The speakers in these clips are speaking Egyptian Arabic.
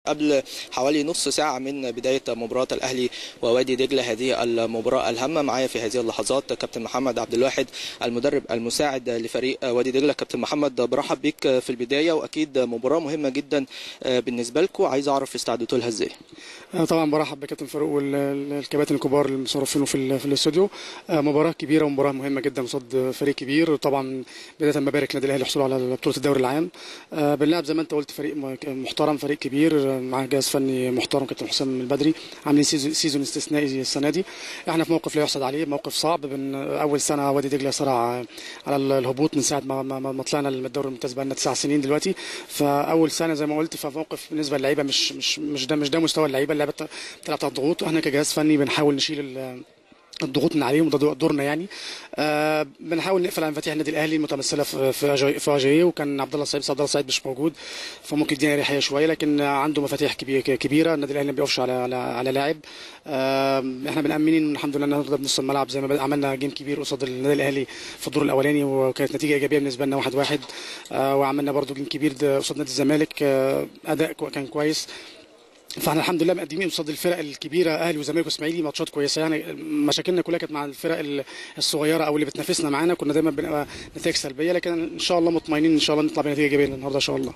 قبل حوالي نص ساعه من بدايه مباراه الاهلي ووادي دجله هذه المباراه الهامه معايا في هذه اللحظات كابتن محمد عبد الواحد المدرب المساعد لفريق وادي دجله كابتن محمد برحب بيك في البدايه واكيد مباراه مهمه جدا بالنسبه لكم عايز اعرف استعدتوا لها ازاي طبعا برحب بكابتن فاروق والكباتن الكبار المصرفين في, في الاستوديو مباراه كبيره ومباراه مهمه جدا قصاد فريق كبير طبعا بدايه مبارك نادي الاهلي حصوله على بطوله الدوري العام بنلعب زي ما انت قلت فريق محترم فريق كبير مع جهاز فني محترم كابتن حسام البدري عاملين سيزون استثنائي السنه دي احنا في موقف لا يحسد عليه موقف صعب من اول سنه وادي دجله صرع على الهبوط من ساعه ما, ما, ما طلعنا للدوري الممتاز بقى لنا تسع سنين دلوقتي فاول سنه زي ما قلت فموقف بالنسبه للعيبه مش مش مش ده مش ده مستوى اللعيبه اللعيبه بتلعب تحت ضغوط احنا كجهاز فني بنحاول نشيل الضغوط من عليهم وده دورنا يعني آه بنحاول نقفل على مفاتيح النادي الاهلي المتمثله في في في اجاي وكان عبد الله السعيد عبد الله السعيد مش موجود فممكن يدينا ريحيه شويه لكن عنده مفاتيح كبيره النادي الاهلي ما بيقفش على على, على لاعب آه احنا بنامنين الحمد لله النهارده بنص الملعب زي ما عملنا جيم كبير قصاد النادي الاهلي في الدور الاولاني وكانت نتيجه ايجابيه بالنسبه لنا واحد واحد آه وعملنا برده جيم كبير قصاد نادي الزمالك آه اداء كان كويس فاحنا الحمد لله مقدمين قصاد الفرق الكبيره اهلي وزمالك واسماعيلي ماتشات كويسه يعني مشاكلنا كلها كانت مع الفرق الصغيره او اللي بتنافسنا معانا كنا دايما بنبقى نتائج سلبيه لكن ان شاء الله مطمئنين ان شاء الله نطلع بنتيجه ايجابيه النهارده ان شاء الله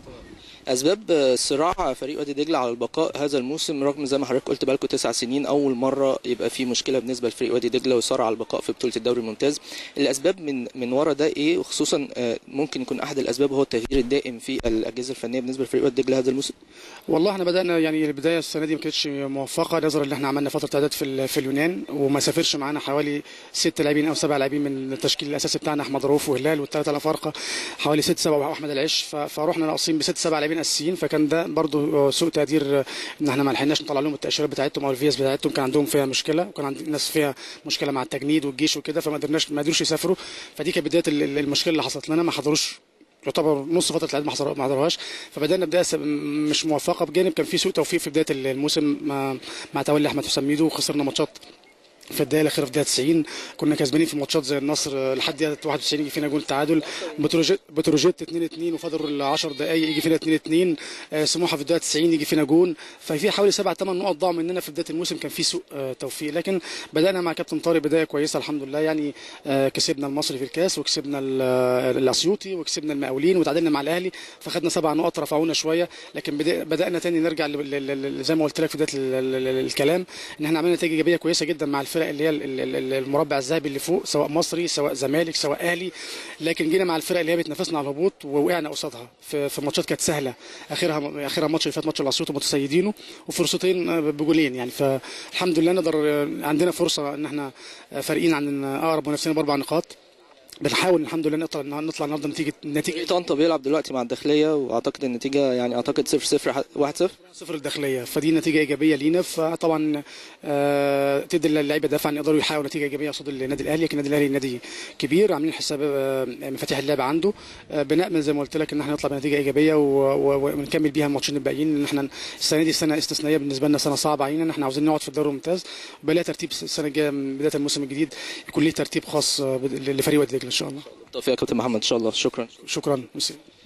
اسباب صراع فريق وادي دجله على البقاء هذا الموسم رغم زي ما حضرتك قلت بقالكم تسع سنين اول مره يبقى في مشكله بالنسبه لفريق وادي دجله وصراع على البقاء في بطوله الدوري الممتاز الاسباب من من ورا ده ايه وخصوصا ممكن يكون احد الاسباب هو التغيير الدائم في الاجهزه الفنيه بالنسبه لفريق وادي دجله هذا الموسم والله احنا بدانا يعني البدايه السنه دي ما كانتش موفقه نظرا اللي احنا عملنا فتره اعداد في في اليونان وما سافرش معانا حوالي ست لاعبين او سبع لاعبين من التشكيل الاساسي بتاعنا احمد رؤوف وهلال والثلاثه الافارقه حوالي ست سبع واحمد العش فرحنا ناقصين بست سبع لاعبين اساسيين فكان ده برضه سوء تقدير ان احنا ما لحقناش نطلع لهم التاشيرات بتاعتهم او الفيز بتاعتهم كان عندهم فيها مشكله وكان عند ناس فيها مشكله مع التجنيد والجيش وكده فما قدرناش ما قدروش يسافروا فدي كانت بدايه المشكله اللي حصلت لنا ما حضروش يعتبر نص فتره العيد ما حضروهاش فبدانا بدايه مش موفقه بجانب كان في سوء توفيق في بدايه الموسم مع, مع تولي احمد حسام ميدو وخسرنا ماتشات في الدقيقه الاخيره في الدقيقه 90 كنا كسبانين في ماتشات زي النصر لحد دقيقه 91 يجي فينا جول تعادل بتروجيت, بتروجيت 2 2 وفاضل 10 دقائق يجي فينا 2 2 آه سموحه في الدقيقه 90 يجي فينا جول ففي حوالي سبع ثمان نقط ضاعوا مننا في بدايه الموسم كان في سوء آه توفيق لكن بدانا مع كابتن طارق بدايه كويسه الحمد لله يعني آه كسبنا المصري في الكاس وكسبنا الاسيوطي وكسبنا المقاولين وتعادلنا مع الاهلي فخدنا سبع نقط رفعونا شويه لكن بدانا تاني نرجع زي ما قلت لك في بدايه الكلام ان احنا عملنا نتائج ايجابيه كويسه جدا مع الفرق اللي هي المربع الذهبي اللي فوق سواء مصري سواء زمالك سواء اهلي لكن جينا مع الفرق اللي هي بتنافسنا على الهبوط ووقعنا قصادها في, في ماتشات كانت سهله اخرها اخرها ماتش اللي فات ماتش الاسيوط متسيدينه وفرصتين بجولين يعني فالحمد لله نقدر عندنا فرصه ان احنا فارقين عن اقرب منافسين باربع نقاط بنحاول الحمد لله نطلع نطلع النهارده نتيجه نتيجه طنطا بيلعب دلوقتي مع الداخليه واعتقد النتيجه يعني اعتقد 0 0 1 0 0 الداخليه فدي نتيجه ايجابيه لينا فطبعا آه تدي اللعيبه دافع ان يقدروا يحققوا نتيجه ايجابيه قصاد النادي الاهلي لكن النادي الاهلي نادي كبير عاملين حساب آه مفاتيح اللعب عنده آه بنامل زي ما قلت لك ان احنا نطلع بنتيجه ايجابيه ونكمل بيها الماتشين الباقيين ان احنا السنه دي سنه استثنائيه بالنسبه لنا سنه صعبه علينا ان احنا عاوزين نقعد في الدوري الممتاز بلا ترتيب السنه الجايه من بدايه الموسم الجديد يكون ليه ترتيب خاص لفريق وادي دجله ان شاء الله بالتوفيق يا كابتن محمد ان شاء الله شكرا شكرا